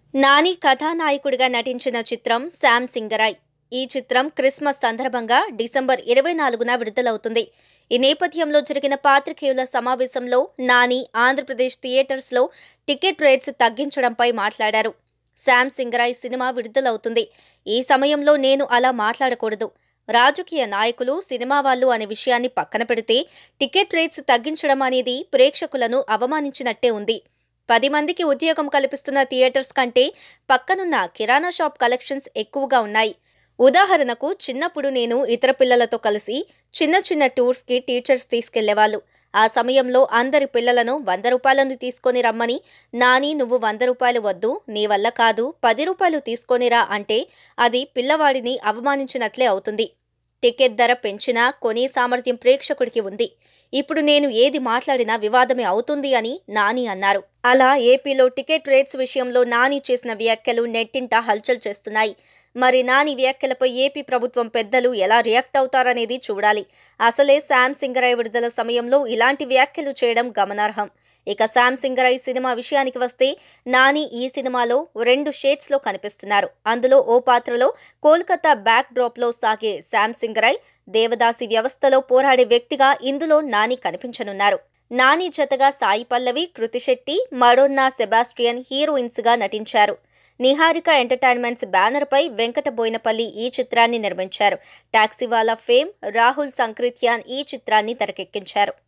నాని కథానాయకుడిగా నటించిన చిత్రం శామ్ సింగరాయ్ ఈ చిత్రం క్రిస్మస్ సందర్భంగా డిసెంబర్ ఇరవై నాలుగున విడుదలవుతుంది ఈ నేపథ్యంలో జరిగిన పాత్రికేయుల సమావేశంలో నాని ఆంధ్రప్రదేశ్ థియేటర్స్లో టికెట్ రేట్స్ తగ్గించడంపై మాట్లాడారు శామ్ సింగరాయ్ సినిమా విడుదలవుతుంది ఈ సమయంలో నేను అలా మాట్లాడకూడదు రాజకీయ నాయకులు సినిమా వాళ్ళు అనే విషయాన్ని పక్కన పెడితే టికెట్ రేట్స్ తగ్గించడం అనేది ప్రేక్షకులను అవమానించినట్టే ఉంది పది మందికి ఉద్యోగం కల్పిస్తున్న థియేటర్స్ కంటే పక్కనున్న కిరాణా షాప్ కలెక్షన్స్ ఎక్కువగా ఉన్నాయి ఉదాహరణకు చిన్నప్పుడు నేను ఇతర పిల్లలతో కలిసి చిన్న చిన్న టూర్స్కి టీచర్స్ తీసుకెళ్లేవాళ్ళు ఆ సమయంలో అందరి పిల్లలను వంద రూపాయలను తీసుకొని రమ్మని నాని నువ్వు వంద రూపాయలు వద్దు నీ వల్ల కాదు పది రూపాయలు తీసుకొనిరా అంటే అది పిల్లవాడిని అవమానించినట్లే అవుతుంది టికెట్ ధర పెంచినా కొనే సామర్థ్యం ప్రేక్షకుడికి ఉంది ఇప్పుడు నేను ఏది మాట్లాడినా వివాదమే అవుతుంది అని నాని అన్నారు అలా ఏపీలో టికెట్ రేట్స్ విషయంలో నాని చేసిన వ్యాఖ్యలు నెట్టింట హల్చల్ చేస్తున్నాయి మరి నాని వ్యాఖ్యలపై ఏపీ ప్రభుత్వం పెద్దలు ఎలా రియాక్ట్ అవుతారనేది చూడాలి అసలే శామ్ సింగరాయ్ విడుదల సమయంలో ఇలాంటి వ్యాఖ్యలు చేయడం గమనార్హం ఇక శామ్ సింగరాయ్ సినిమా విషయానికి వస్తే నాని ఈ సినిమాలో రెండు షేడ్స్లో కనిపిస్తున్నారు అందులో ఓ పాత్రలో కోల్కతా బ్యాక్ డ్రాప్లో సాగే శామ్ సింగరాయ్ దేవదాసి వ్యవస్థలో పోరాడే వ్యక్తిగా ఇందులో నాని కనిపించనున్నారు నాని జతగా సాయి పల్లవి కృతి శెట్టి మడోన్నా సెబాస్టియన్ హీరోయిన్స్గా నటించారు నిహారిక ఎంటర్టైన్మెంట్స్ బ్యానర్పై వెంకట బోయినపల్లి ఈ చిత్రాన్ని నిర్మించారు టాక్సీవాలా ఫేమ్ రాహుల్ సంక్రిత్యాన్ ఈ చిత్రాన్ని తెరకెక్కించారు